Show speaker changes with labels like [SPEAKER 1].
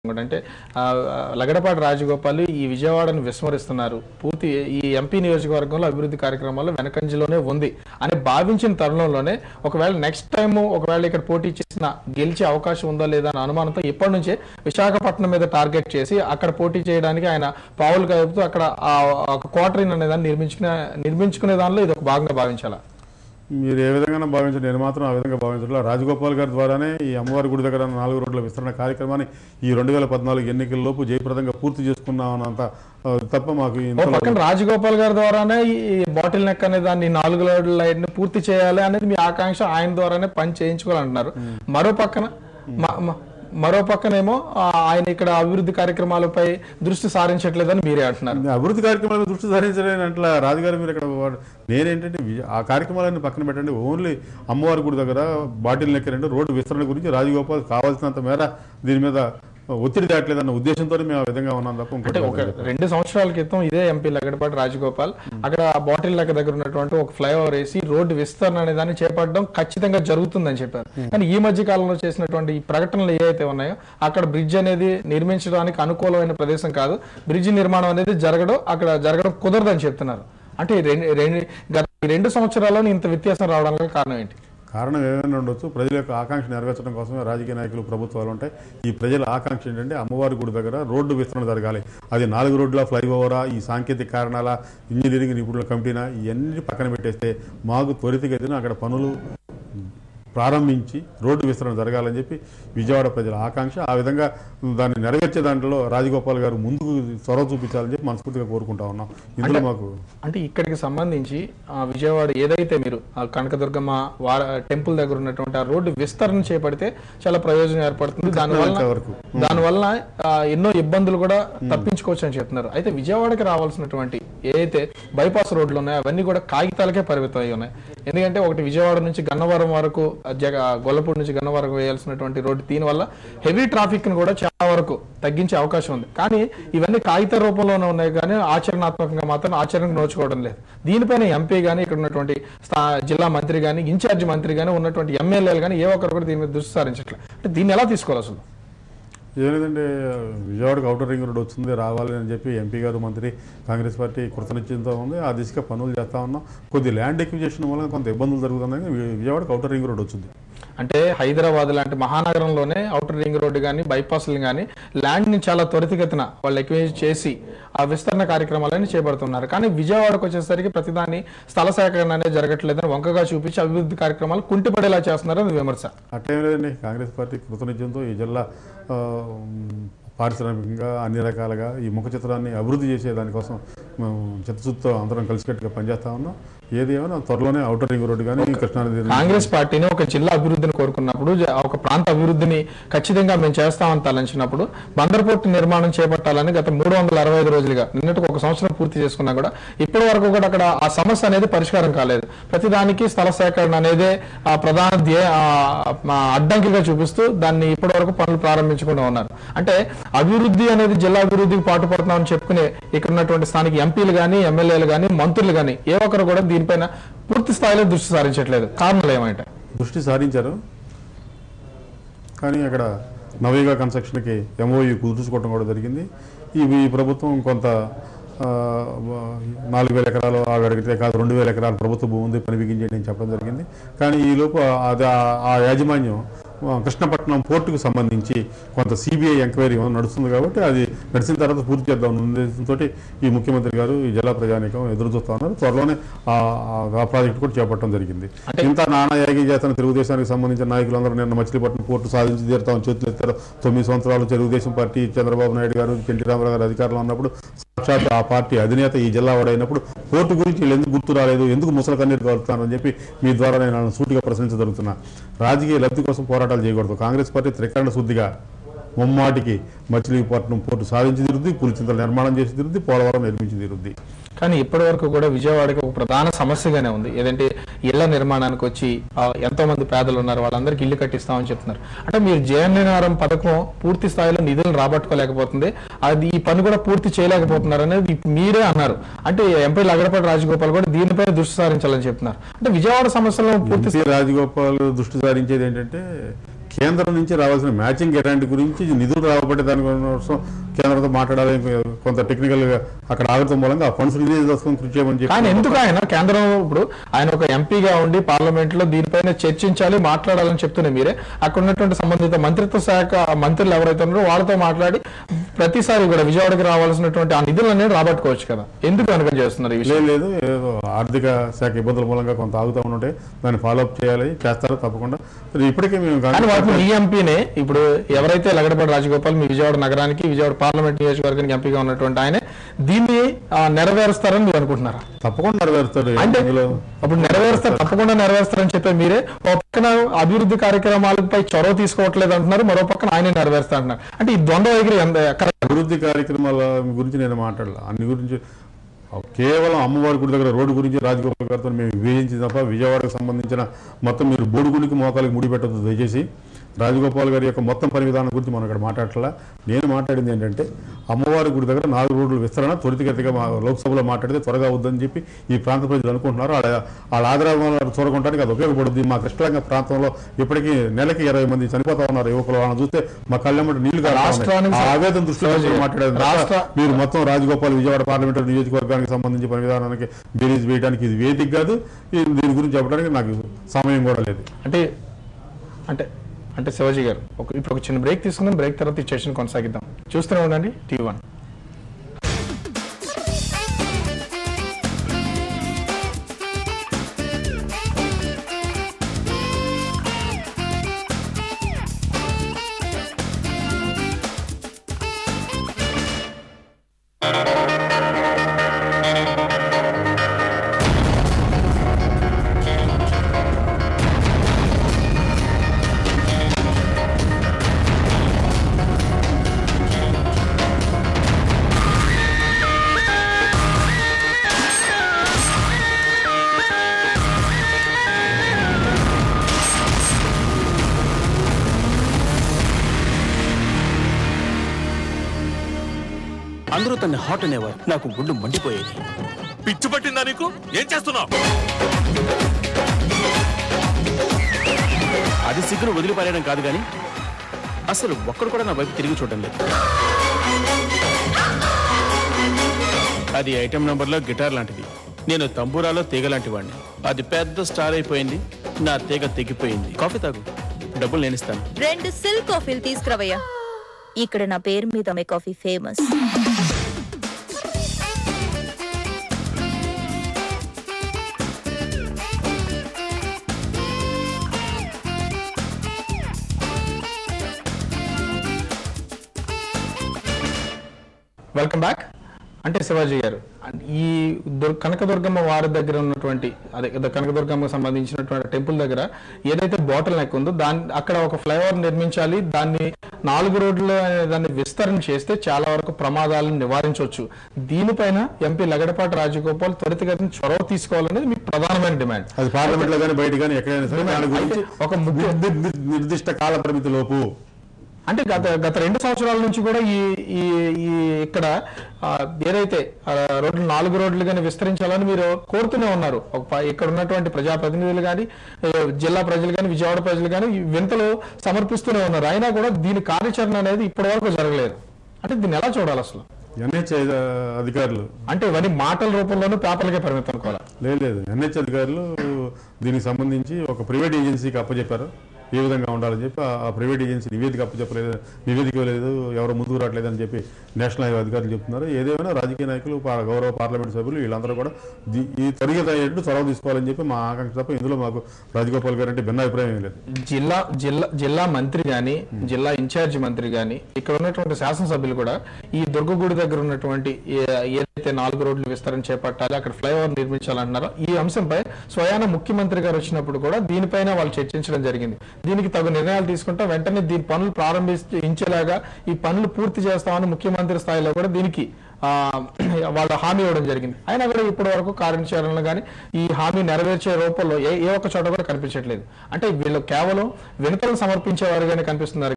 [SPEAKER 1] కూడా అంటే ఆ, ఆ, లగడపాటి రాజగోపాల్ ఈ విజయవాడను విస్మరిస్తున్నారు పూర్తి ఈ ఎంపీ నియోజకవర్గంలో అభివృద్ధి కార్యక్రమాల్లో వెనకంజలోనే ఉంది అని భావించిన తరుణంలోనే ఒకవేళ నెక్స్ట్ టైం ఒకవేళ ఇక్కడ పోటీ చేసిన గెలిచే అవకాశం ఉందా లేదా అన్న అనుమానంతో ఇప్పటి నుంచే విశాఖపట్నం మీద టార్గెట్ చేసి అక్కడ పోటీ చేయడానికి ఆయన పావులు కలుపుతూ అక్కడ ఆ ఒక క్వార్టరీన్ అనే దాన్ని నిర్మించుకునే నిర్మించుకునే దానిలో ఇది ఒక భాగంగా భావించాలా
[SPEAKER 2] మీరు ఏ విధంగా భావించారు నేను మాత్రం ఆ విధంగా భావించట్లా రాజగోపాల్ గారి ద్వారానే ఈ అమ్మవారి గుడి దగ్గర ఉన్న నాలుగు రోడ్ల విస్తరణ కార్యక్రమాన్ని ఈ రెండు వేల పద్నాలుగు ఎన్నికల లోపు జయప్రదంగా పూర్తి చేసుకున్నామన్నంత ఆ, తప్ప మాకు
[SPEAKER 1] ఓ
[SPEAKER 2] ఇంతలో
[SPEAKER 1] పక్కన రాజగోపాల్ గారి ద్వారానే ఈ బాటిల్ నెక్ అనే దాన్ని నాలుగు లోడ్ల లైన్ ని పూర్తి చేయాలి అనేది మీ ఆకాంక్ష ఆయన ద్వారానే పని చేయించుకోవాలంటున్నారు మరో పక్కన మ- మ- మరో పక్కనేమో ఆ, ఆయన ఇక్కడ అభివృద్ధి కార్యక్రమాలపై దృష్టి సారించట్లేదని మీరే అంటున్నారు
[SPEAKER 2] అభివృద్ధి కార్యక్రమాల దృష్టి సారించలేని అట్లా రాజుగారు మీరు ఇక్కడ వాడు- నేనేంటంటే వి- ఆ కార్యక్రమాలన్నీ పక్కన పెట్టండి ఓన్లీ అమ్మవారి గుడి దగ్గర బాటిల్ నెక్ రెండు రోడ్డు విస్తరణ గురించి రాజగోపాల్ కావాల్సినంత మేర దీని మీద ఒత్తిడి దాటలేదన్న ఉద్దేశంతో మేము ఆ విధంగా ఉన్నాం తప్ప
[SPEAKER 1] అంటే
[SPEAKER 2] ఇంకోటి
[SPEAKER 1] ఒక రెండు సంవత్సరాల క్రితం ఇదే ఎంపీ లగడపాటి రాజగోపాల్ అక్కడ బాటిల్ లెక్క దగ్గర ఉన్నటువంటి ఒక ఫ్లైఓవర్ వేసి రోడ్డు విస్తరణ అనే దాన్ని చేపట్టడం ఖచ్చితంగా జరుగుతుందని చెప్పారు కానీ ఈ మధ్య కాలంలో చేసినటువంటి ఈ ప్రకటనలు ఏవైతే ఉన్నాయో అక్కడ బ్రిడ్జ్ అనేది నిర్మించడానికి అనుకూలమైన ప్రదేశం కాదు బ్రిడ్జ్ నిర్మాణం అనేది జరగడం అక్కడ జరగడం కుదరదని చెప్తున్నారు అంటే ఈ రెండు రెండు గత ఈ రెండు సంవత్సరాల్లో ఇంత వ్యత్యాసం రావడానికి కారణం ఏంటి
[SPEAKER 2] కారణం ఏమైనా ఉండొచ్చు ప్రజల యొక్క ఆకాంక్ష నెరవేర్చడం కోసమే రాజకీయ నాయకులు ప్రభుత్వాలు ఉంటాయి ఈ ప్రజల ఆకాంక్ష ఏంటంటే అమ్మవారి గుడి దగ్గర రోడ్డు విస్తరణ జరగాలి అది నాలుగు రోడ్ల ఫ్లైఓవరా ఈ సాంకేతిక కారణాల ఇంజనీరింగ్ నిపుణుల కమిటీనా ఇవన్నీ పక్కన పెట్టేస్తే మాకు త్వరితగతిన అక్కడ పనులు ప్రారంభించి రోడ్డు విస్తరణ జరగాలని చెప్పి విజయవాడ ప్రజల ఆకాంక్ష ఆ విధంగా దాన్ని నెరవేర్చే దాంట్లో రాజగోపాల్ గారు ముందుకు చొరవ చూపించాలని చెప్పి మనస్ఫూర్తిగా కోరుకుంటా ఉన్నాం ఇందులో మాకు
[SPEAKER 1] అంటే ఇక్కడికి సంబంధించి ఆ విజయవాడ ఏదైతే మీరు ఆ కనకదుర్గమ్మ వార టెంపుల్ దగ్గర ఉన్నటువంటి ఆ రోడ్డు విస్తరణ చేపడితే చాలా ప్రయోజనం ఏర్పడుతుంది దానివల్ల
[SPEAKER 2] వరకు
[SPEAKER 1] దానివల్ల ఆ, ఎన్నో ఇబ్బందులు కూడా తప్పించుకోవచ్చు అని చెప్తున్నారు అయితే విజయవాడకి రావాల్సినటువంటి ఏదైతే బైపాస్ రోడ్లు ఉన్నాయో అవన్నీ కూడా కాగితాలకే పరిమితం అయి ఉన్నాయి ఎందుకంటే ఒకటి విజయవాడ నుంచి గన్నవరం వరకు ఆ, జగ గొల్లపూడి నుంచి గన్నవరం వేయాల్సినటువంటి రోడ్డు దీని వల్ల హెవీ ట్రాఫిక్ ని కూడా చాలా వరకు తగ్గించే అవకాశం ఉంది కానీ ఇవన్నీ కాగిత రూపంలోనే ఉన్నాయి కానీ ఆచరణాత్మకంగా మాత్రం ఆచరణకు నోచుకోవడం లేదు దీనిపైన ఎంపీ కానీ ఇక్కడ ఉన్నటువంటి స్థా- జిల్లా మంత్రి కానీ ఇన్ఛార్జ్ మంత్రి కానీ ఉన్నటువంటి ఎమ్మెల్యేలు కానీ ఏ ఒక్కరు కూడా దీని మీద దృష్టి సారించట్లేదు అంటే దీన్ని ఎలా తీసుకోవాలి అసలు
[SPEAKER 2] ఏం లేదంటే విజయవాడకు అవుటర్ రింగ్ రోడ్ వస్తుంది రావాలి అని చెప్పి ఎంపీ గారు మంత్రి కాంగ్రెస్ పార్టీ కృతనిశ్చయంతో ఉంది ఆ దిశగా పనులు చేస్తా ఉన్నాం కొద్ది ల్యాండ్ ఎక్విజేషన్ వల్ల కొంత ఇబ్బందులు జరుగుతున్నాయి కానీ వి- విజయవాడకు అవుటర్ రింగ్ రోడ్ వచ్చింది
[SPEAKER 1] అంటే హైదరాబాద్ లాంటి మహానగరంలోనే అవుటర్ రింగ్ రోడ్డు కానీ బైపాస్లు కానీ ల్యాండ్ ని చాలా త్వరితగతిన వాళ్ళు ఎక్వేజ్ చేసి ఆ విస్తరణ కార్యక్రమాలని చేపడుతున్నారు కానీ విజయవాడకు వచ్చేసరికి ప్రతిదాన్ని స్థల సేకరణ అనేది జరగట్లేదని వంకగా చూపించి అభివృద్ధి కార్యక్రమాలు కుంటిపడేలా చేస్తున్నారని విమర్శ
[SPEAKER 2] అట్టేం లేదండి కాంగ్రెస్ పార్టీ కృతనిశ్చయంతో ఈ జిల్లా ఆ, పారిశ్రామికంగా అన్ని రకాలుగా ఈ ముఖ చిత్రాన్ని అభివృద్ధి చేసే దానికోసం మేము చిత్తశుద్ధితో అందరం కలిసికట్టుగా పనిచేస్తా ఉన్నాం ఏది ఏమైనా త్వరలోనే అవుటర్ రింగ్ రోడ్డు కానీ కృష్ణానది
[SPEAKER 1] కాంగ్రెస్ పార్టీని ఒక జిల్లా అభివృద్ధిని కోరుకున్నప్పుడు జ- ఒక ప్రాంత అభివృద్ధిని ఖచ్చితంగా మేము చేస్తామని తలంచినప్పుడు బందర్ పోర్టు నిర్మాణం చేపట్టాలని గత మూడు వందల అరవై ఐదు రోజులుగా నిన్నటికి ఒక సంవత్సరం పూర్తి చేసుకున్నా కూడా ఇప్పటి వరకు కూడా అక్కడ ఆ సమస్య అనేది పరిష్కారం కాలేదు ప్రతిదానికి స్థల సేకరణ అనేదే ఆ ప్రధాన ధ్యేయ ఆ, ఆ, అడ్డంకిగా చూపిస్తూ దాన్ని ఇప్పటి వరకు పనులు ప్రారంభించకుండా ఉన్నారు అంటే అభివృద్ధి అనేది జిల్లా అభివృద్ధికి పాటుపడుతున్నామని చెప్పుకునే ఇక్కడ ఉన్నటువంటి స్థానిక ఎంపీలు కానీ ఎమ్మెల్యేలు కానీ మంత్రులు కానీ ఏ ఒక్కరు కూడా దీనిపైన పూర్తి స్థాయిలో దృష్టి సారించట్లేదు కారణాలు ఏమంటే
[SPEAKER 2] దృష్టి సారించారు కానీ అక్కడ నవయుగ కన్స్ట్రక్షన్కి ఎంఓయూ కుదుర్చుకోవడం కూడా జరిగింది ఇవి ఈ ప్రభుత్వం కొంత ఆ, నాలుగు వేల ఎకరాలు ఆవిడ అడిగితే కాదు రెండు వేల ఎకరాలు ప్రభుత్వ భూమి ఉంది పని బిగించేయండి అని చెప్పడం జరిగింది కానీ ఈ లోపు అది ఆ- ఆ యాజమాన్యం ఆ, కృష్ణపట్నం పోర్టుకు సంబంధించి కొంత సిబిఐ ఎంక్వైరీ నడుస్తుంది కాబట్టి అది నడిచిన తర్వాత పూర్తి చేద్దాం ఉద్దేశంతో ఈ ముఖ్యమంత్రి గారు ఈ జిల్లా ప్రజానీకం ఎదురు చూస్తా ఉన్నారు త్వరలోనే ఆ ఆ- ఆ ప్రాజెక్టు కూడా చేపట్టడం జరిగింది ఇంత నానా యాగి చేస్తున్న తెలుగుదేశానికి సంబంధించిన నాయకులందరూ నిన్న మచిలీపట్నం పోర్టు సాధించి తీరుతామని చేతులు ఎత్తారు తొమ్మిది సంవత్సరాలు తెలుగుదేశం పార్టీ చంద్రబాబు నాయుడు గారు ఎన్టీ రామారావు గారు అధికారంలో ఉన్నప్పుడు సాక్షాత్ ఆ పార్టీ అధినేత ఈ జిల్లా వాడైనప్పుడు పోర్టు గురించి వీళ్ళు ఎందుకు గుర్తు రాలేదు ఎందుకు ముసలి కన్నీరు కలుగుతానని చెప్పి మీ ద్వారా నేను వాళ్ళని సూటిగా ప్రశ్నించదలుగుతున్నా రాజకీయ లబ్ధి కోసం పోరాటాలు చేయకూడదు కాంగ్రెస్ పార్టీ త్రికరణ శుద్ధిగా ముమ్మాటికి మచిలీపట్నం పోర్టు సాధించి తీరుద్ది పులిచింతలు నిర్మాణం చేసి తీరుద్ది పోలవరం నిర్మించి తీరుద్ది
[SPEAKER 1] కానీ ఇప్పటి వరకు కూడా విజయవాడకి ఒక ప్రధాన సమస్యగానే ఉంది ఏదంటే ఇళ్ల నిర్మాణానికి వచ్చి ఆ, ఎంతో మంది పేదలు ఉన్నారు వాళ్ళందరికీ ఇల్లు కట్టిస్తామని చెప్తున్నారు అంటే మీరు జయనినారం పథకం పూర్తి స్థాయిలో నిధులు రాబట్టుకోలేకపోతుంది అది ఈ పని కూడా పూర్తి చేయలేకపోతున్నారు అనేది మీరే అన్నారు అంటే ఎంపీ లగడపాటి రాజగోపాల్ కూడా దీనిపైన దృష్టి సారించాలని చెప్తున్నారు అంటే విజయవాడ సమస్యలను పూర్తి
[SPEAKER 2] ఎంపీ రాజగోపాల్ దృష్టి సారించేది ఏంటంటే కేంద్రం నుంచి రావాల్సిన మ్యాచింగ్ గ్యారంటీ గురించి నిధులు రాబట్టే దాని కోసం కేంద్రంతో మాట్లాడాలి కొంత టెక్నికల్ గా అక్కడ ఆగటం మూలంగా ఆ ఫండ్స్ రిలీజ్ చేసుకొని కృషి చేయమని
[SPEAKER 1] కానీ
[SPEAKER 2] చెప్పి
[SPEAKER 1] ఎందుకు ఆయన కేంద్రం ఇప్పుడు ఆయన ఒక ఎంపీగా ఉండి పార్లమెంట్ లో దీనిపైన చర్చించాలి మాట్లాడాలని చెప్తూనే మీరే అక్కడ ఉన్నటువంటి సంబంధిత మంత్రిత్వ శాఖ మంత్రులు ఎవరైతే ఉన్నారో వాళ్ళతో మాట్లాడి ప్రతిసారి కూడా విజయవాడకి రావాల్సినటువంటి ఆ నిధులన్నీ రాబట్టుకోవచ్చు కదా ఎందుకు వెనక చేస్తున్నారు ఈ విషయం
[SPEAKER 2] లేదు లేదు ఏదో ఆర్థిక శాఖ ఇబ్బందుల మూలంగా కొంత ఆగుతూ ఉంటే దాన్ని ఫాలో అప్ చేయాలి చేస్తారు తప్పకుండా మరి ఇప్పటికే మేము
[SPEAKER 1] కానీ
[SPEAKER 2] గాంధీ
[SPEAKER 1] వాటిని ఈ ఎంపీనే ఇప్పుడు ఎవరైతే లగడపాటి రాజగోపాల్ మీ విజయవాడ నగరానికి విజయవాడ పార్లమెంట్ నియోజకవర్గానికి ఎంపీగా ఉన్నటువంటి ఆయనే దీన్ని ఆ, నెరవేరుస్తారని మీరు అనుకుంటున్నారా
[SPEAKER 2] తప్పకుండా నెరవేరుస్తారు
[SPEAKER 1] అంటే
[SPEAKER 2] ఇందులో
[SPEAKER 1] అప్పుడు నెరవేరుస్తారు తప్పకుండా నెరవేరుస్తారని చెప్పే మీరే ఓ పక్కన అభివృద్ధి కార్యక్రమాలపై చొరవ తీసుకోవట్లేదు అంటున్నారు మరో పక్కన ఆయనే నెరవేరుస్తా అంటున్నారు అంటే ఈ ద్వంద్వ వైఖరి ఎంత కరెక్ట్
[SPEAKER 2] అభివృద్ధి కార్యక్రమాల గురించి నేను మాట్లాడాల అన్ని గురించి కేవలం అమ్మవారి గుడి దగ్గర రోడ్డు గురించి రాజగోపాల్ గారితో మేము విభజించి తప్ప విజయవాడకు సంబంధించిన మొత్తం మీరు బోడిగుడికి మోకాలకి ముడి పెట్టద్దు దయచేసి రాజగోపాల్ గారి యొక్క మొత్తం పని విధానం గురించి మనం ఇక్కడ మాట్లాడట్లా నేను మాట్లాడింది ఏంటంటే అమ్మవారి గుడి దగ్గర నాలుగు రోడ్ల విస్తరణ త్వరితగతిగా మా లోక్సభలో మాట్లాడితే త్వరగా అవుద్దని చెప్పి ఈ ప్రాంత ప్రజలు అనుకుంటున్నారు వాళ్ళ వాళ్ళ ఆదరణ చూరగొనడానికి అది ఉపయోగపడుతుంది మా కృష్ణరంగ ప్రాంతంలో ఇప్పటికీ నెలకి ఇరవై మంది చనిపోతా ఉన్నారు యువకులు వాళ్ళని చూస్తే మా కళ్ళెమ్మటి నీళ్లు కారుతా ఉన్నాయి.
[SPEAKER 1] రాష్ట్రానికి
[SPEAKER 2] ఆ ఆవేదన దృష్టిలో పెట్టుకొని మాట్లాడేది తప్ప
[SPEAKER 1] రాష్ట్ర-
[SPEAKER 2] మీరు మొత్తం రాజగోపాల్ విజయవాడ పార్లమెంటరీ నియోజకవర్గానికి సంబంధించి పని విధానానికి బేరీజ్ వేయడానికి ఇది వేదిక కాదు ఈ- దీని గురించి చెప్పడానికి నాకు సమయం కూడా లేదు
[SPEAKER 1] అంటే అంటే అంటే శివాజీ గారు ఒక ఇప్పుడు ఒక చిన్న బ్రేక్ తీసుకుందాం బ్రేక్ తర్వాత ఈ సెషన్ కొనసాగిద్దాం చూస్తూనే ఉండండి టీవీ వన్
[SPEAKER 3] అందరూ తన్ని హాట్ అనేవారు నాకు గుండు మండిపోయేది
[SPEAKER 4] పిచ్చి పట్టిందా నీకు ఏం చేస్తున్నావు
[SPEAKER 3] అది సిగ్గును వదిలిపారేయడం కాదు కానీ అసలు ఒక్కడు కూడా నా వైపు తిరిగి చూడడం లేదు అది ఐటెం నంబర్లో గిటార్ లాంటిది నేను తంబూరాలో తీగ లాంటి వాడిని అది పెద్ద స్టార్ అయిపోయింది నా తీగ తెగిపోయింది కాఫీ తాగు డబ్బులు నేను ఇస్తాను
[SPEAKER 5] రెండు సిల్క్ కాఫీలు తీసుకురావయ్యా ఇక్కడ నా పేరు మీద అమ్మే కాఫీ ఫేమస్
[SPEAKER 1] వెల్కమ్ బ్యాక్ అంటే శివాజీ గారు ఈ దుర్ కనకదుర్గమ్మ వారి దగ్గర ఉన్నటువంటి అదే ద- కనకదుర్గమ్మకు సంబంధించినటువంటి టెంపుల్ దగ్గర ఏదైతే బాటిల్ నెక్ ఉందో దాన్ని అక్కడ ఒక ఫ్లైఓవర్ నిర్మించాలి దాన్ని నాలుగు రోడ్లు అనే దాన్ని విస్తరణ చేస్తే చాలా వరకు ప్రమాదాలను నివారించవచ్చు దీనిపైన ఎంపీ లగడపాటి రాజగోపాల్ త్వరితగతిన చొరవ తీసుకోవాలనేది మీ ప్రధానమైన డిమాండ్
[SPEAKER 2] అది పార్లమెంట్ లో కానీ బయట కానీ ఎక్కడైనా సరే దాని గురించి
[SPEAKER 1] ఒక ముఖ్య-
[SPEAKER 2] నిర్ది- నిర్ది- నిర్దిష్ట కాల పరిమితి లోపు
[SPEAKER 1] అంటే గత గత రెండు సంవత్సరాల నుంచి కూడా ఈ ఈ ఈ ఇక్కడ ఆ, ఏదైతే ఆ, రోడ్లు నాలుగు రోడ్లు కానీ విస్తరించాలని మీరు కోరుతూనే ఉన్నారు ఒక ప- ఇక్కడ ఉన్నటువంటి ప్రజాప్రతినిధులు కానీ జిల్లా ప్రజలు కానీ విజయవాడ ప్రజలు కానీ ఈ వింతలు సమర్పిస్తూనే ఉన్నారు అయినా కూడా దీని కార్యాచరణ అనేది ఇప్పటి వరకు జరగలేదు అంటే దీన్ని ఎలా చూడాలి అసలు
[SPEAKER 2] ఎన్హెచ్ అధికారులు
[SPEAKER 1] అంటే ఇవన్నీ మాటల రూపంలోనూ పేపర్లకే పరిమితం అనుకోవాలి
[SPEAKER 2] లేదు లేదు ఎన్హెచ్ అధికారులు దీనికి సంబంధించి ఒక ప్రైవేట్ ఏజెన్సీకి అప్పచెప్పారు ఏ విధంగా ఉండాలని చెప్పి ఆ- ఆ ప్రైవేట్ ఏజెన్సీ నివేదిక అప్పచెప్పలేదు నివేదిక ఇవ్వలేదు ఎవరు ముందుకు రావట్లేదు అని చెప్పి నేషనల్ హైవే అధికారులు చెప్తున్నారు ఏదేమైనా రాజకీయ నాయకులు పా- గౌరవ పార్లమెంట్ సభ్యులు వీళ్ళందరూ కూడా దీ- ఈ త్వరిత అయ్యేట్టు చొరవ తీసుకోవాలని చెప్పి మా ఆకాంక్ష తప్ప ఇందులో మాకు రాజగోపాల్ గారు అంటే భిన్న అభిప్రాయం ఏం లేదు
[SPEAKER 1] జిల్లా జిల్లా జిల్లా మంత్రి గాని జిల్లా ఇన్ఛార్జి మంత్రి గాని ఇక్కడ ఉన్నటువంటి శాసనసభ్యులు కూడా ఈ దుర్గగుడి దగ్గర ఉన్నటువంటి ఏ- ఏదైతే నాలుగు రోడ్లు విస్తరణ చేపట్టాలి అక్కడ ఫ్లైఓవర్ నిర్మించాలంటున్నారో ఈ అంశంపై స్వయాన ముఖ్యమంత్రి గారు వచ్చినప్పుడు కూడా దీనిపైన వాళ్ళు చర్చించడం జరిగింది దీనికి తగు నిర్ణయాలు తీసుకుంటా వెంటనే దీని పనులు ప్రారంభించేలాగా ఈ పనులు పూర్తి చేస్తామని ముఖ్యమంత్రి స్థాయిలో కూడా దీనికి ఆ, వాళ్ళు హామీ ఇవ్వడం జరిగింది అయినా కూడా ఇప్పటి వరకు కార్యాచరణలు కానీ ఈ హామీ నెరవేర్చే రూపంలో ఏ ఏ ఒక్క చోట కూడా కనిపించట్లేదు అంటే వీళ్ళు కేవలం వినతలు సమర్పించేవారుగానే కనిపిస్తున్నారు